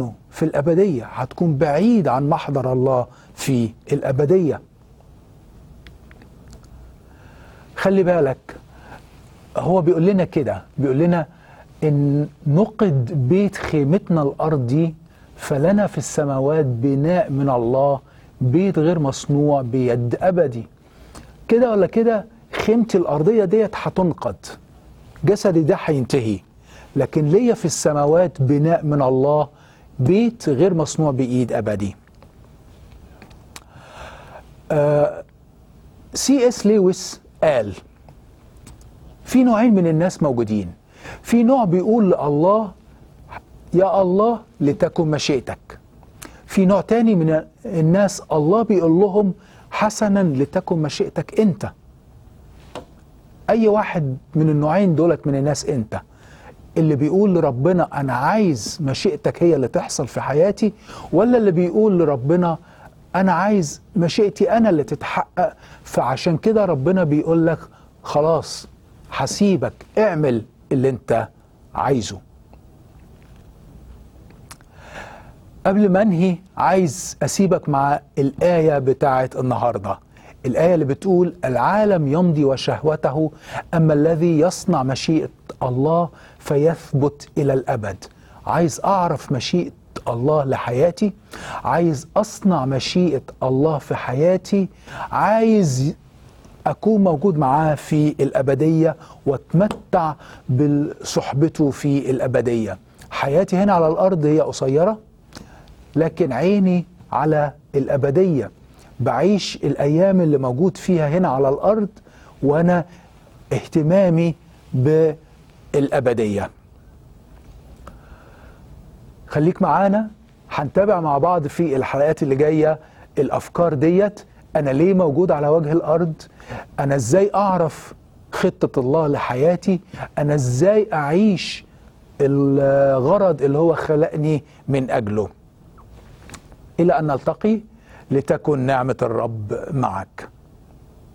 عنه في الأبدية هتكون بعيد عن محضر الله في الأبدية خلي بالك هو بيقول لنا كده بيقول لنا إن نقد بيت خيمتنا الأرضي فلنا في السماوات بناء من الله بيت غير مصنوع بيد أبدي كده ولا كده خيمتي الأرضية ديت هتنقض جسدي ده هينتهي لكن ليا في السماوات بناء من الله بيت غير مصنوع بإيد أبدي آه سي اس لويس قال في نوعين من الناس موجودين في نوع بيقول لله يا الله لتكن مشيئتك في نوع تاني من الناس الله بيقول لهم حسنا لتكن مشيئتك انت اي واحد من النوعين دولت من الناس انت اللي بيقول لربنا انا عايز مشيئتك هي اللي تحصل في حياتي ولا اللي بيقول لربنا انا عايز مشيئتي انا اللي تتحقق فعشان كده ربنا بيقول لك خلاص هسيبك اعمل اللي انت عايزه قبل ما انهي عايز اسيبك مع الايه بتاعه النهارده الايه اللي بتقول العالم يمضي وشهوته اما الذي يصنع مشيئه الله فيثبت الى الابد عايز اعرف مشيئه الله لحياتي عايز اصنع مشيئه الله في حياتي عايز اكون موجود معاه في الابديه واتمتع بصحبته في الابديه حياتي هنا على الارض هي قصيره لكن عيني على الابديه بعيش الايام اللي موجود فيها هنا على الارض وانا اهتمامي بالابديه خليك معانا هنتابع مع بعض في الحلقات اللي جايه الافكار ديت انا ليه موجود على وجه الارض انا ازاي اعرف خطه الله لحياتي انا ازاي اعيش الغرض اللي هو خلقني من اجله الى ان نلتقي لتكن نعمه الرب معك